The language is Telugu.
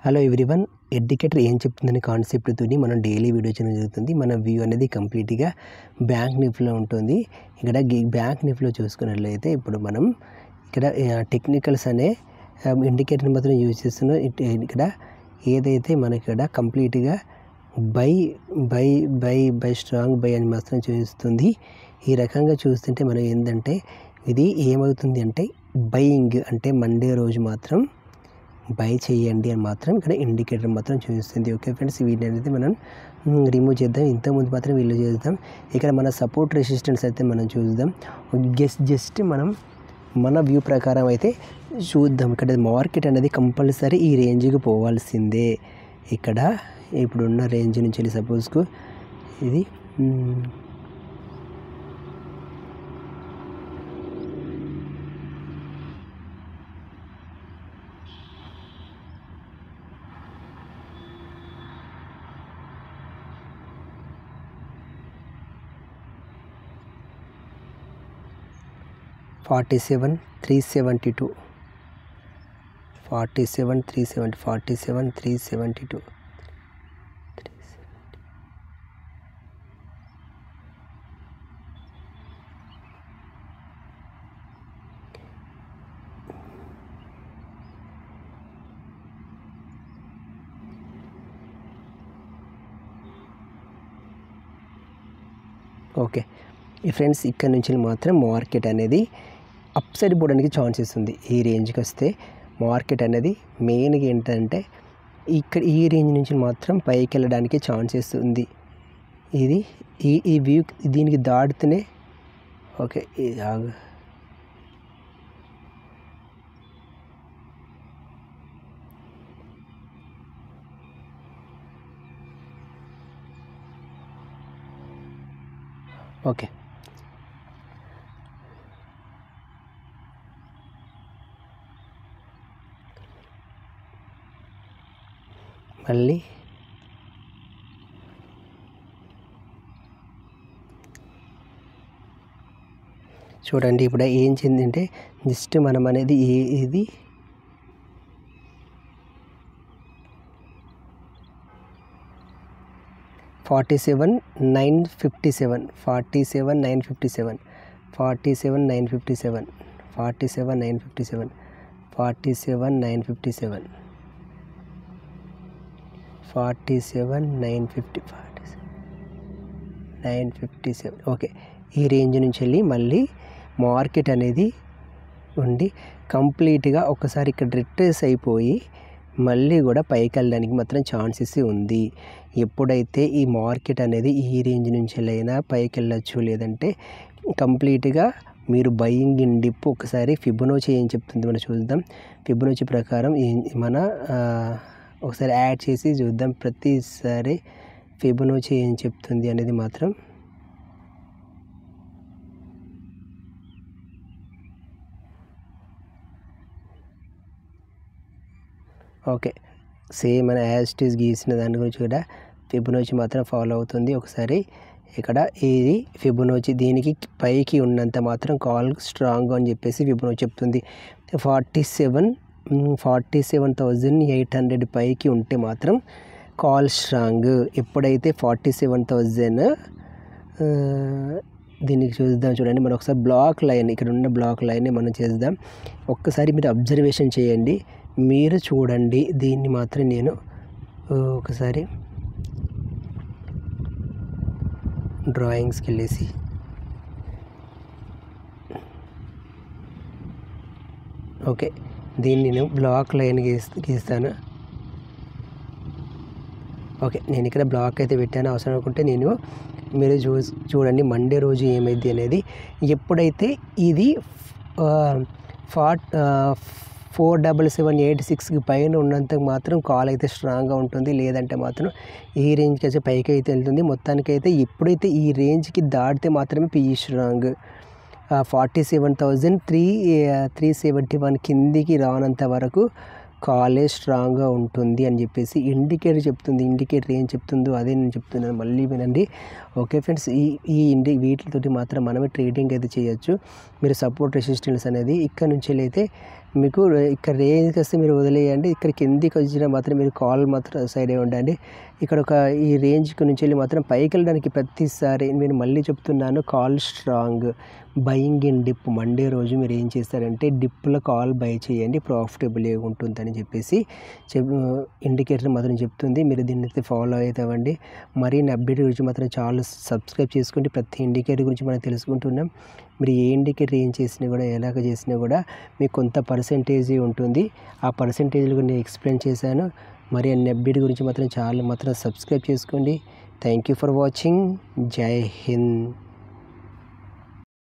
హలో ఎవ్రీవన్ ఎడ్యుకేటర్ ఏం చెప్తుందనే కాన్సెప్ట్తోని మనం డైలీ వీడియో చేయడం జరుగుతుంది మన వ్యూ అనేది కంప్లీట్గా బ్యాంక్ నిఫ్టీలో ఉంటుంది ఇక్కడ బ్యాంక్ నిఫ్టీలో చూసుకున్నట్లయితే ఇప్పుడు మనం ఇక్కడ టెక్నికల్స్ అనే ఇండికేటర్ మాత్రం యూజ్ చేస్తున్నాం ఇక్కడ ఏదైతే మనకి ఇక్కడ కంప్లీట్గా buy buy buy buy strong buy అని మాత్రం చూపిస్తుంది ఈ రకంగా చూస్తుంటే మనం ఏంటంటే ఇది ఏమవుతుంది అంటే బయింగ్ అంటే మండే రోజు మాత్రం బై చేయండి అని మాత్రం ఇక్కడ ఇండికేటర్ మాత్రం చూపిస్తుంది ఓకే ఫ్రెండ్స్ వీటిని అనేది మనం రిమూవ్ చేద్దాం ఇంతకుముందు మాత్రం వీళ్ళు చేద్దాం ఇక్కడ మన సపోర్ట్ రెసిస్టెన్స్ అయితే మనం చూద్దాం జస్ట్ జస్ట్ మనం మన వ్యూ ప్రకారం అయితే చూద్దాం ఇక్కడ మార్కెట్ అనేది కంపల్సరీ ఈ రేంజ్కి పోవాల్సిందే ఇక్కడ ఇప్పుడున్న రేంజ్ నుంచి వెళ్ళి సపోజ్కు ఇది forty seven three seventy two forty seven three seventy forty seven three seventy two okay ఈ ఫ్రెండ్స్ ఇక్కడ నుంచి మాత్రం మార్కెట్ అనేది అప్ సైడ్ పోవడానికి ఛాన్సెస్ ఉంది ఈ రేంజ్కి వస్తే మార్కెట్ అనేది మెయిన్గా ఏంటంటే ఇక్కడ ఈ రేంజ్ నుంచి మాత్రం పైకి వెళ్ళడానికి ఛాన్సెస్ ఉంది ఇది ఈ ఈ వ్యూ దీనికి దాటితేనే ఓకే ఇది ఆగు ఓకే మళ్ళీ చూడండి ఇప్పుడు ఏం చెందింటే జస్ట్ మనం అనేది ఇది forty seven nine fifty seven forty seven nine fifty seven forty seven nine fifty seven forty seven nine fifty seven forty seven nine fifty seven forty seven nine fifty forty nine fifty seven okay ఈ రేంజ్ నుంచి వెళ్ళి మళ్ళీ మార్కెట్ అనేది ఉండి కంప్లీట్గా ఒకసారి ఇక్కడ రిట్రేస్ అయిపోయి మళ్ళీ కూడా పైకి వెళ్ళడానికి మాత్రం ఛాన్సెస్ ఉంది ఎప్పుడైతే ఈ మార్కెట్ అనేది ఈ రేంజ్ నుంచి వెళ్ళైనా పైకి వెళ్ళచ్చు లేదంటే కంప్లీట్గా మీరు బయింగ్ ఇన్ డిప్ ఒకసారి ఫిబొనోచి ఏం చెప్తుంది మనం చూద్దాం ఫిబొనోచి ప్రకారం మన ఒకసారి యాడ్ చేసి చూద్దాం ప్రతిసారి ఫిబొనోచి ఏం చెప్తుంది అనేది మాత్రం ఓకే సేమ్ మన యాస్టీస్ గీసిన దాని గురించి కూడా ఫిబొనోచి మాత్రం ఫాలో అవుతుంది ఒకసారి ఇక్కడ ఇది ఫిబొనోచి దీనికి పైకి ఉన్నంత మాత్రం కాల్ స్ట్రాంగ్ అని చెప్పేసి ఫిబొనోచి చెప్తుంది forty seven forty seven thousand eight hundred పైకి ఉంటే మాత్రం కాల్ స్ట్రాంగ్ ఎప్పుడైతే ఫార్టీ సెవెన్ థౌజండ్ దీనికి చూద్దాం చూడండి మనం ఒకసారి బ్లాక్ లైన్ ఇక్కడ ఉన్న బ్లాక్ లైన్ని మనం చేద్దాం ఒక్కసారి మీరు అబ్జర్వేషన్ చేయండి మీరు చూడండి దీన్ని మాత్రం నేను ఒకసారి డ్రాయింగ్స్కి వెళ్ళేసి ఓకే దీన్ని నేను బ్లాక్ లైన్ గీసి గీస్తాను ఓకే నేను ఇక్కడ బ్లాక్ అయితే పెట్టాను అవసరం అనుకుంటే నేను మీరు చూ చూడండి మండే రోజు ఏమైంది అనేది ఎప్పుడైతే ఇది forty four double seven eight సిక్స్కి పైన ఉన్నంత మాత్రం కాల్ అయితే స్ట్రాంగ్గా ఉంటుంది లేదంటే మాత్రం ఈ రేంజ్కి అయితే పైకి అయితే వెళ్తుంది మొత్తానికైతే ఎప్పుడైతే ఈ రేంజ్కి దాటితే మాత్రమే PE strong forty seven thousand three three seventy one కిందికి రానంత వరకు కాలేజ్ స్ట్రాంగ్గా ఉంటుంది అని చెప్పేసి ఇండికేటర్ చెప్తుంది ఇండికేటర్ ఏం చెప్తుందో అదే నేను చెప్తున్నాను మళ్ళీ వినండి ఓకే ఫ్రెండ్స్ ఈ ఈ ఇండి వీటితోటి మాత్రం మనమే ట్రేడింగ్ అయితే చేయొచ్చు మీరు సపోర్ట్ రెసిస్టెన్స్ అనేది ఇక్కడ నుంచి అయితే మీకు ఇక్కడ రేంజ్కి వస్తే మీరు వదిలేయండి ఇక్కడ కిందికి వచ్చినా మాత్రం మీరు కాల్ మాత్రం సైడే ఉండండి ఇక్కడ ఒక ఈ రేంజ్కి నుంచి వెళ్ళి మాత్రం పైకి వెళ్ళడానికి ప్రతిసారి నేను మళ్ళీ చెప్తున్నాను call strong buying in dip Monday రోజు మీరు ఏం చేస్తారంటే డిప్లో కాల్ బై చేయండి ప్రాఫిటబుల్ ఉంటుందని చెప్పేసి చెప్ ఇండికేటర్ మాత్రం చెప్తుంది మీరు దీన్ని అయితే ఫాలో అవుతామండి మరిన్ని అప్డేట్ గురించి మాత్రం చాలా సబ్స్క్రైబ్ చేసుకోండి ప్రతి ఇండికేటర్ గురించి మనం తెలుసుకుంటున్నాం మీరు ఏ ఇండికేటర్ ఏం చేసినా కూడా ఎలాగ చేసినా కూడా మీకు కొంత పర్సంటేజ్ ఉంటుంది ఆ పర్సంటేజ్లు నేను ఎక్స్ప్లెయిన్ చేశాను మరి అన్ని అప్డేట్ గురించి మాత్రం చాలా మాత్రం సబ్స్క్రైబ్ చేసుకోండి థ్యాంక్ యూ ఫర్ వాచింగ్ జై హింద్